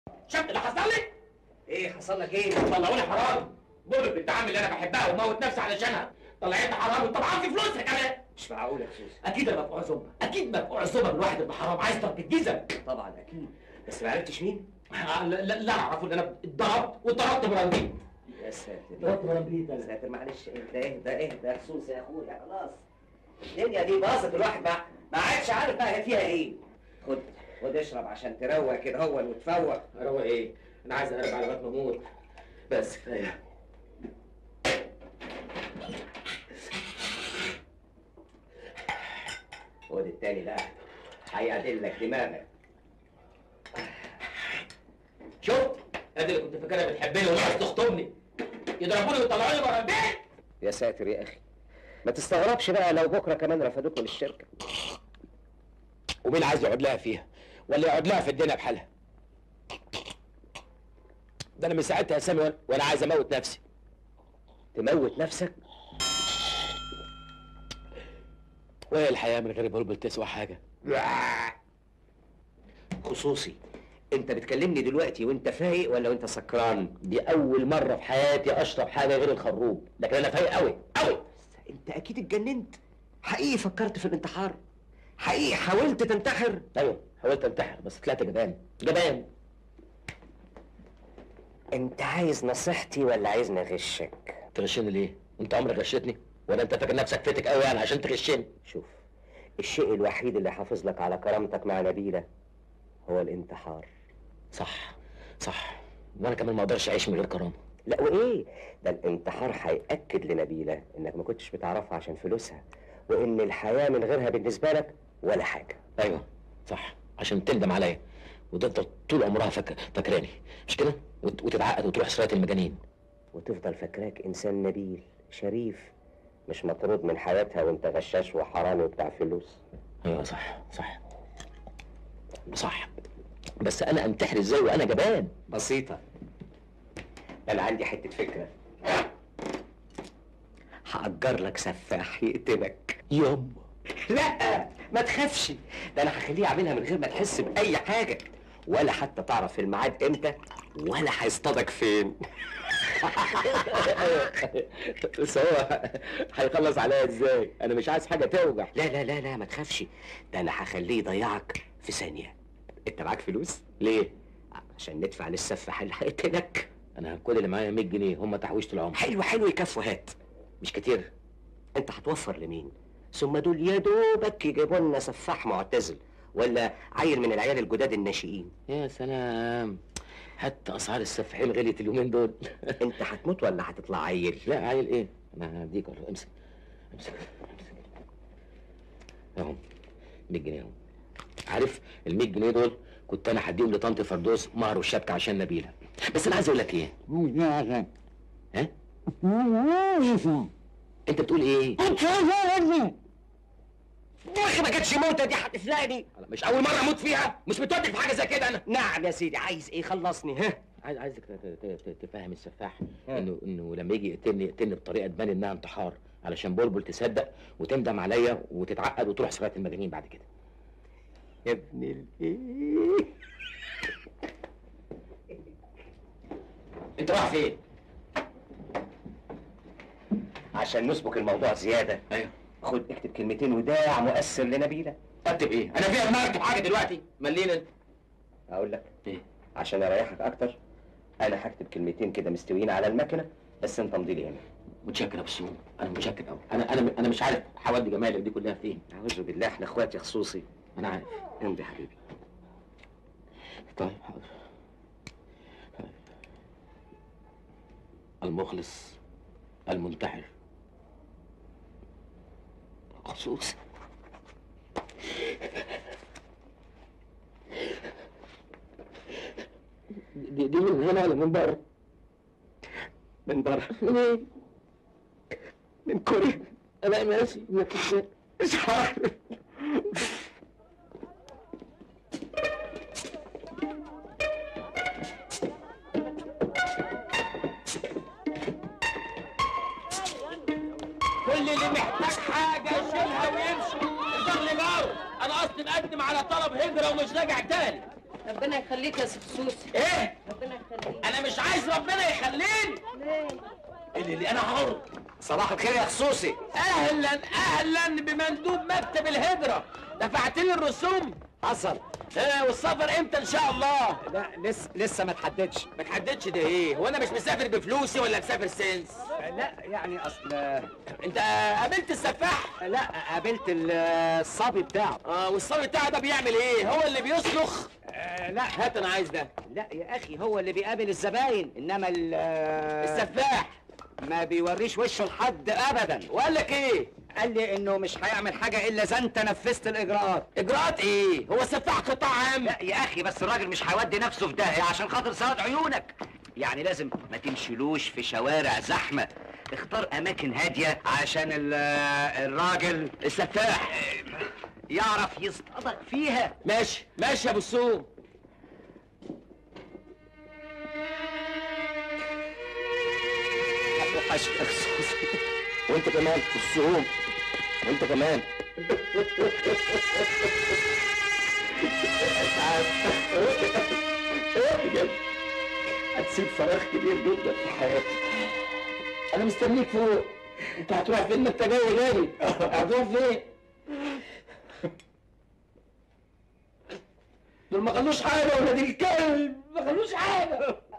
شفت اللي حصل لي؟ ايه حصل لك ايه؟ طلعوني حرامي بولو بنت عمي اللي انا بحبها وموت نفسي علشانها طلعتني حرامي وطبعا في فلوسها كمان مش معقول يا سوسي اكيد انا مدفوع عزومه اكيد مدفوع عزومه الواحد ابن حرام عايز ضرب الجزم طبعا اكيد بس ما عرفتش مين؟ لا لا لا اعرفه ان انا اتضربت واتضربت برنجيت يا ساتر ضربت برنجيت يا انا ساتر معلش اهدى اهدى اهدى يا خصوصي يا اخويا خلاص الدنيا دي باظت الواحد ما ما عادش عارف بقى هي فيها ايه خد خد اشرب عشان تروق كده هو وتفوق هو ايه؟ انا عايز اقرب على لغايه ما اموت بس كفايه خد التاني بقى هيعدل لك دماغك شفت؟ ادي اللي كنت فاكرها بتحبني وعايز تخطبني يضربوني ويطلعوني بره البيت يا ساتر يا اخي ما تستغربش بقى لو بكره كمان رفضوك من الشركه ومين عايز يقعد لها فيها ولا يقعد لها في الدنيا بحالها ده انا من ساعتها يا سامي وأنا- وانا عايز اموت نفسي تموت نفسك وهي الحياه من غير بلبل تسوى حاجه خصوصي انت بتكلمني دلوقتي وانت فايق ولا وانت سكران دي اول مره في حياتي اشرب حاجه غير الخروب لكن انا فايق قوي قوي انت اكيد اتجننت حقيقي فكرت في الانتحار حقيقي حاولت تنتحر ايوه حاولت انتحر بس طلعت جبان جبان انت عايز نصيحتي ولا عايزني اغشك تغشني ليه انت عمرك غشتني ولا انت فاكر نفسك فتك قوي يعني عشان تغشني شوف الشيء الوحيد اللي حافظ لك على كرامتك مع نبيلة هو الانتحار صح صح وانا كمان ما اقدرش اعيش من غير كرامه لا وايه ده الانتحار هيأكد لنبيلة انك ما كنتش بتعرفها عشان فلوسها وان الحياة من غيرها بالنسبة لك ولا حاجة ايوه صح عشان تندم عليا وتفضل طول عمرها فاك... فاكراني مش كده وت... وتتعقد وتروح سرايه المجانين وتفضل فاكراك انسان نبيل شريف مش مطرود من حياتها وانت غشاش وحرامي وبتاع فلوس ايوه صح صح صح بس انا انتحر ازاي وانا جبان بسيطة أنا عندي حتة فكرة هأجر لك سفاح يقتلك يوم لا ما تخافش ده أنا هخليه يعملها من غير ما تحس بأي حاجة ولا حتى تعرف الميعاد إمتى ولا هيصطادك فين بس هو هيخلص عليا ازاي انا مش عايز حاجه توجع لا لا لا لا ما تخافش ده أنا هخليه يضيعك في ثانية أنت معاك فلوس؟ ليه عشان ندفع للسفاح اللي هيقتلك انا كل اللي معايا 100 جنيه هم تحويشه العمر حلو حلو يكفوا هات مش كتير انت هتوفر لمين ثم دول يا دوبك يجيبوا لنا سفاح معتزل ولا عيل من العيال الجداد الناشئين يا سلام حتى اسعار السفاحين غليت اليومين دول انت هتموت ولا هتطلع عيل لا عيل ايه انا هديك أهو، امسك امسك امسك اهو 100 جنيه اهو عارف ال 100 جنيه دول كنت انا هديهم لطنط فردوس مهر والشبكه عشان نبيله بس انا عايز اقول لك ايه ها انت بتقول ايه يا اخي ما كانتش موتة دي هتفلقني مش اول مره اموت فيها مش متودك في حاجه زي كده انا نعم يا سيدي عايز ايه خلصني ها عايز عايزك ت- ت- ت- تفهم السفاح ها. انه انه لما يجي يقتلني يقتلني بطريقه تبان انها انتحار علشان بلبل تصدق وتندم عليا وتتعقد وتروح سرايه المجانين بعد كده يا ابن الايه انت رايح فين؟ عشان نسبك الموضوع زيادة ايوه خد اكتب كلمتين وداع مؤثر لنبيلة اكتب ايه؟ انا فيها دماغ اكتب حاجه دلوقتي ملينا انت اقول لك ايه؟ عشان اريحك اكتر انا هكتب كلمتين كده مستويين على المكنة بس انت امضي لي هنا متشكر يا بسوم انا متشكر قوي انا انا انا مش عارف حوادي جمالك دي كلها فين اعوذ بالله احنا اخوات يا خصوصي انا عارف امضي حبيبي طيب حاضر طيب. المخلص المنتحر خصوص دي, دي من هنا ولا من بره؟ من بره منين؟ من كوريا انا ماشي ما تنسى. مش عارف كل اللي محتاج حاجة يشيلها ويمشي الدخل جاره أنا أصلي مقدم على طلب هجرة ومش راجع تاني ربنا يخليك يا سوسي ايه ربنا يخليك انا مش عايز ربنا يخليني ليه اللي, اللي انا حر صباح الخير يا خصوصي اهلا اهلا بمندوب مكتب الهجره دفعت لي الرسوم حصل اه والسفر امتى ان شاء الله لا لسه لسه ما تحددش ما تحددش ده ايه هو انا مش مسافر بفلوسي ولا مسافر سنس لا يعني اصل انت قابلت السفاح لا قابلت الصبي بتاعه اه والصبي بتاعه ده بيعمل ايه هو اللي بيصلخ آه، لا هات انا عايز ده لا يا اخي هو اللي بيقابل الزباين انما ال- السفاح ما بيوريش وشه لحد ابدا وقال لك ايه قال لي انه مش هيعمل حاجه الا اذا انت نفذت الاجراءات اجراءات ايه هو سفاح قطاع عام لا يا اخي بس الراجل مش هيودي نفسه في داهيه عشان خاطر سواد عيونك يعني لازم ما تمشيلوش في شوارع زحمه اختار اماكن هاديه عشان ال- الراجل السفاح يعرف يصطادك فيها ماشي ماشي يا ابو السوم هتوحشك يا خصوصي وانت كمان في السهوم وانت كمان بجد هتسيب فراغ كبير جدا في حياتي انا مستنيك فوق انت هتروح فين ما انت جاي غالي هتروح فين دول ما خلوش حاجه ولاد الكلب ما خلوش حاجه